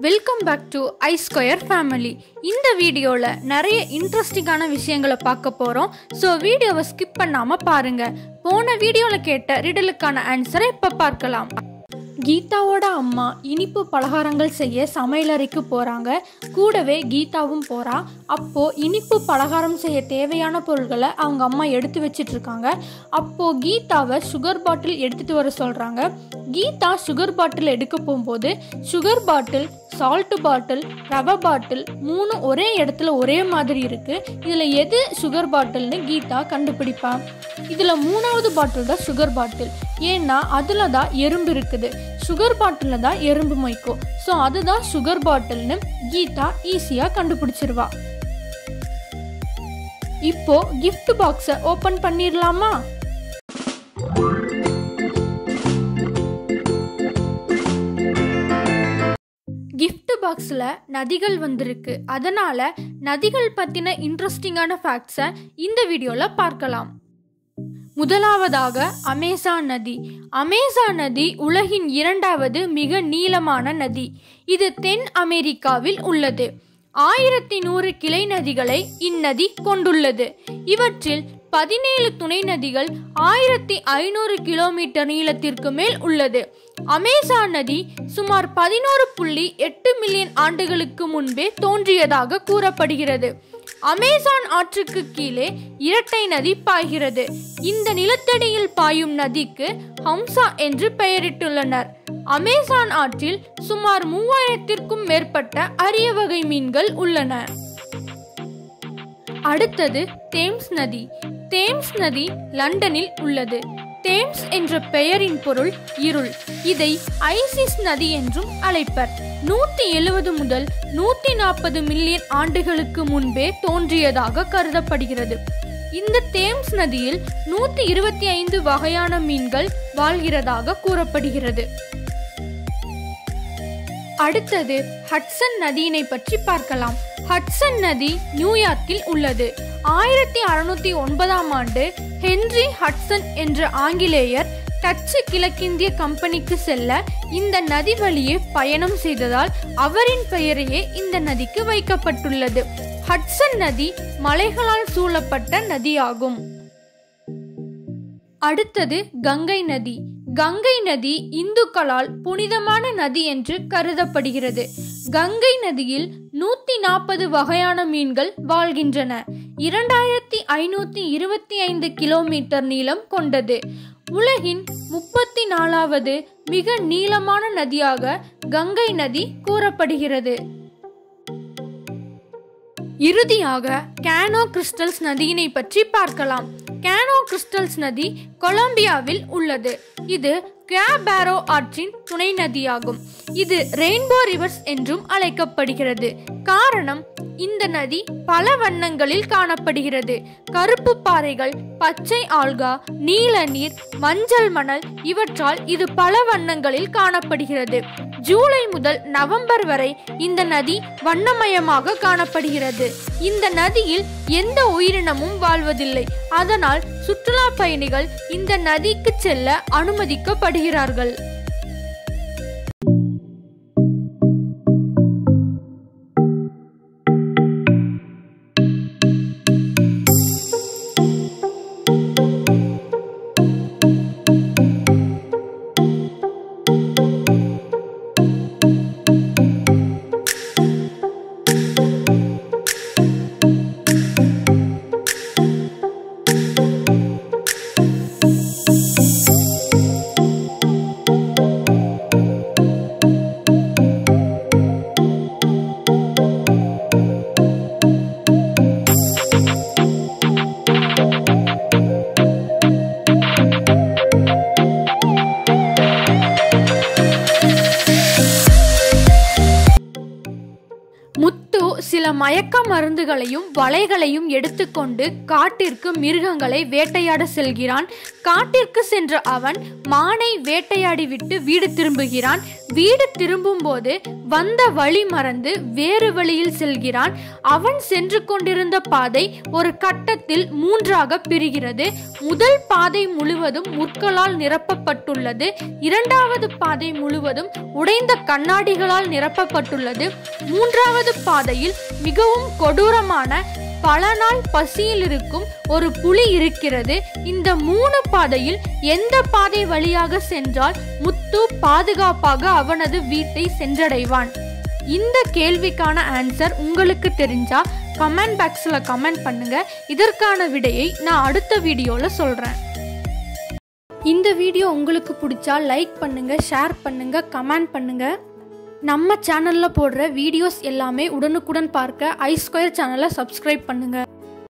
welcome back to I square family இந்த வீடியோவில் நிறைய இன்ட்ரெஸ்டிங்கான விஷயங்களை பார்க்க போகிறோம் ஸோ வீடியோவை ஸ்கிப் பண்ணாமல் பாருங்கள் போன வீடியோவில் கேட்ட ரிடலுக்கான ஆன்சரை இப்போ பார்க்கலாம் கீதாவோட அம்மா இனிப்பு பலகாரங்கள் செய்ய சமையலறைக்கு போகிறாங்க கூடவே கீதாவும் போகிறா அப்போது இனிப்பு பலகாரம் செய்ய தேவையான பொருட்களை அவங்க அம்மா எடுத்து வச்சிட்டு இருக்காங்க அப்போது கீதாவை சுகர் பாட்டில் எடுத்துகிட்டு வர சொல்கிறாங்க கீதா சுகர் பாட்டில் எடுக்க போகும்போது சுகர் பாட்டில் சால்ட்டு பாட்டில் ரவை பாட்டில் மூணு ஒரே இடத்துல ஒரே மாதிரி இருக்குது இதில் எது சுகர் பாட்டில்னு கீதா கண்டுபிடிப்பா இதில் மூணாவது பாட்டில் தான் சுகர் பாட்டில் ஏன்னா அதில் தான் எறும்பு இருக்குது சுகர் பாட்டிலில் தான் எறும்பு மொய்க்கும் ஸோ அதுதான் சுகர் பாட்டில்னு கீதா ஈஸியாக கண்டுபிடிச்சிருவா இப்போ gift பாக்ஸை ஓப்பன் பண்ணிடலாமா gift பாக்ஸில் நதிகள் வந்திருக்கு அதனால நதிகள் பற்றின இன்ட்ரெஸ்டிங்கான ஃபேக்ட்ஸை இந்த வீடியோவில் பார்க்கலாம் முதலாவதாக அமேசான் நதி அமேசான் நதி உலகின் இரண்டாவது மிக நீளமான நதி இது தென் அமெரிக்காவில் உள்ளது ஆயிரத்தி நூறு கிளை நதிகளை இந்நதி கொண்டுள்ளது இவற்றில் பதினேழு துணை நதிகள் ஆயிரத்தி ஐநூறு கிலோமீட்டர் நீளத்திற்கு மேல் உள்ளது அமேசான் நதி சுமார் பதினோரு புள்ளி எட்டு மில்லியன் ஆண்டுகளுக்கு முன்பே தோன்றியதாக கூறப்படுகிறது அமேசான் ஆற்றுக்கு கீழே இரட்டை நதி பாய்கிறது இந்த நிலத்தடியில் பாயும் நதிக்கு ஹம்சா என்று பெயரிட்டுள்ளனர் அமேசான் ஆற்றில் சுமார் மூவாயிரத்திற்கும் மேற்பட்ட அரிய வகை மீன்கள் உள்ளன அடுத்தது தேம்ஸ் நதி தேம்ஸ் நதி லண்டனில் உள்ளது தேம்ஸ் என்ற பெயரின் பொருள் இருள் இதை ஐசிஸ் நதி என்றும் அழைப்பர் நூத்தி எழுவது முதல் நூத்தி நாற்பது மில்லியன் ஆண்டுகளுக்கு முன்பே தோன்றியதாக கருதப்படுகிறது இந்த தேம்ஸ் நதியில் நூத்தி இருபத்தி ஐந்து வகையான மீன்கள் வாழ்கிறதாக கூறப்படுகிறது அடுத்தது ஹட்சன் நதியினை பற்றி பார்க்கலாம் ஹட்சன் நதி நியூயார்க்கில் உள்ளது ஆயிரத்தி அறுநூத்தி ஒன்பதாம் ஆண்டு ஹென்றி ஹட்சன் என்ற ஆங்கிலேயர் டச்சு கிழக்கிந்திய கம்பெனிக்கு செல்ல இந்த நதி வழியே பயணம் செய்ததால் அவரின் பெயரையே இந்த நதிக்கு வைக்கப்பட்டுள்ளது ஹட்சன் நதி மலைகளால் சூழப்பட்ட நதியாகும் அடுத்தது கங்கை நதி கங்கை நதி இந்துக்களால் புனிதமான நதி என்று கருதப்படுகிறது கங்கை நதியில் நூத்தி நாற்பது வகையான மீன்கள் வாழ்கின்றன இரண்டாயிரத்தி ஐநூத்தி இருபத்தி ஐந்து கிலோமீட்டர் நீளம் கொண்டது உலகின் முப்பத்தி நாலாவது மிக நீளமான நதியாக கங்கை நதி கூறப்படுகிறது இறுதியாக கேனோ கிறிஸ்டல்ஸ் நதியினை பற்றி பார்க்கலாம் கேனோ கிறிஸ்டல்ஸ் நதி கொலம்பியாவில் உள்ளது இது கிராபேரோ ஆற்றின் துணை நதியாகும் இது ரெயின்போ ரிவர்ஸ் என்றும் அழைக்கப்படுகிறது காரணம் இந்த நதி பல வண்ணங்களில் காணப்படுகிறது கருப்பு பாறைகள் பச்சை ஆல்கா நீல நீர் மஞ்சள் மணல் இவற்றால் இது பல வண்ணங்களில் காணப்படுகிறது ஜூலை முதல் நவம்பர் வரை இந்த நதி வண்ணமயமாக காணப்படுகிறது இந்த நதியில் எந்த உயிரினமும் வாழ்வதில்லை அதனால் சுற்றுலா பயணிகள் இந்த நதிக்கு செல்ல அனுமதிக்கப்படுகிறார்கள் மயக்க மருந்துகளையும் வலைகளையும் எடுத்துக்கொண்டு காட்டிற்கு மிருகங்களை வேட்டையாட செல்கிறான் காட்டிற்கு சென்ற அவன் மானை வேட்டையாடி விட்டு வீடு திரும்புகிறான் வீடு திரும்பும்போது வந்த வழி மறந்து வேறு வழியில் செல்கிறான் அவன் சென்று கொண்டிருந்த பாதை ஒரு கட்டத்தில் மூன்றாக பிரிகிறது முதல் பாதை முழுவதும் முற்களால் நிரப்பப்பட்டுள்ளது இரண்டாவது பாதை முழுவதும் உடைந்த கண்ணாடிகளால் நிரப்பப்பட்டுள்ளது மூன்றாவது பாதையில் மிகவும் கொடூரமான பல நாள் பசியில் இருக்கும் ஒரு புலி இருக்கிறது இந்த மூணு பாதையில் எந்த பாதை வழியாக சென்றால் முத்து பாதுகாப்பாக அவனது வீட்டை சென்றடைவான் இந்த கேள்விக்கான ஆன்சர் உங்களுக்கு தெரிஞ்சா கமெண்ட் பாக்ஸில் கமெண்ட் பண்ணுங்க இதற்கான விடையை நான் அடுத்த வீடியோவில் சொல்கிறேன் இந்த வீடியோ உங்களுக்கு பிடிச்சா லைக் பண்ணுங்க ஷேர் பண்ணுங்க கமெண்ட் பண்ணுங்க நம்ம சேனலில் போடுற வீடியோஸ் எல்லாமே உடனுக்குடன் பார்க்க ஐ ஸ்கொயர் சேனலை சப்ஸ்கிரைப் பண்ணுங்க